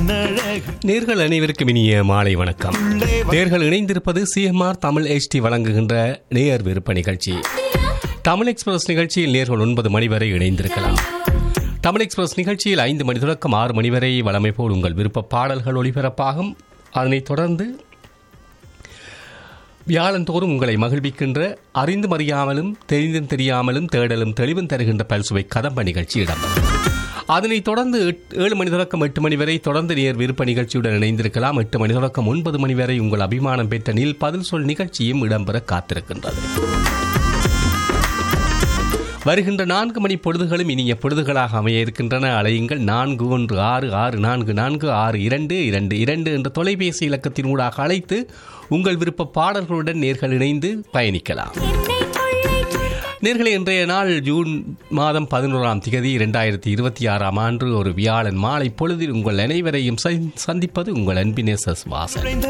கண்ணழகு நேர்கள் அனைவருக்கும் இனிய மாலை வணக்கம் நேர்கள் இணைந்திருப்பது சிஎம்ஆர் தமிழ் HD வழங்குகின்ற நேயர் விருப்ப நிகழ்ச்சி தமிழ் எக்ஸ்பிரஸ் நிகழ்ச்சியில் நேர்கள் ஒன்பது மணி வரை இணைந்திருக்கலாம் தமிழ் எக்ஸ்பிரஸ் நிகழ்ச்சியில் ஐந்து மணி தொடக்கம் ஆறு மணி வரை வழமை போல் உங்கள் விருப்ப பாடல்கள் ஒளிபரப்பாகும் அதனைத் தொடர்ந்து வியாழந்தோறும் உங்களை மகிழ்விக்கின்ற அறிந்தும் அறியாமலும் தெரிந்தும் தெரியாமலும் தேடலும் தெளிவும் தருகின்ற பல்சுவை கதம்ப நிகழ்ச்சி இடம்பெறும் அதனைத் தொடர்ந்து எட்- ஏழு மணி தொடக்கம் எட்டு மணி வரை தொடர்ந்து நேர் விருப்ப நிகழ்ச்சியுடன் இணைந்திருக்கலாம் எட்டு மணி தொடக்கம் ஒன்பது மணி வரை உங்கள் அபிமானம் பெற்ற நீல் பதில் சொல் நிகழ்ச்சியும் இடம்பெற காத்திருக்கின்றது வருகின்ற நான்கு மணி பொழுதுகளும் இனிய பொழுதுகளாக அமைய இருக்கின்றன அலையுங்கள் நான்கு ஒன்று ஆறு ஆறு நான்கு நான்கு ஆறு இரண்டு இரண்டு இரண்டு என்ற தொலைபேசி இலக்கத்தின் ஊடாக அழைத்து உங்கள் விருப்ப பாடல்களுடன் நேர்கள் இணைந்து பயணிக்கலாம் நேர்களே இன்றைய நாள் ஜூன் மாதம் பதினோராம் திகதி இரண்டாயிரத்தி இருபத்தி ஆறாம் ஆண்டு ஒரு வியாழன் மாலை பொழுதில் உங்கள் அனைவரையும் சந்தி- சந்திப்பது உங்கள் அன்பினேசஸ் வாசன்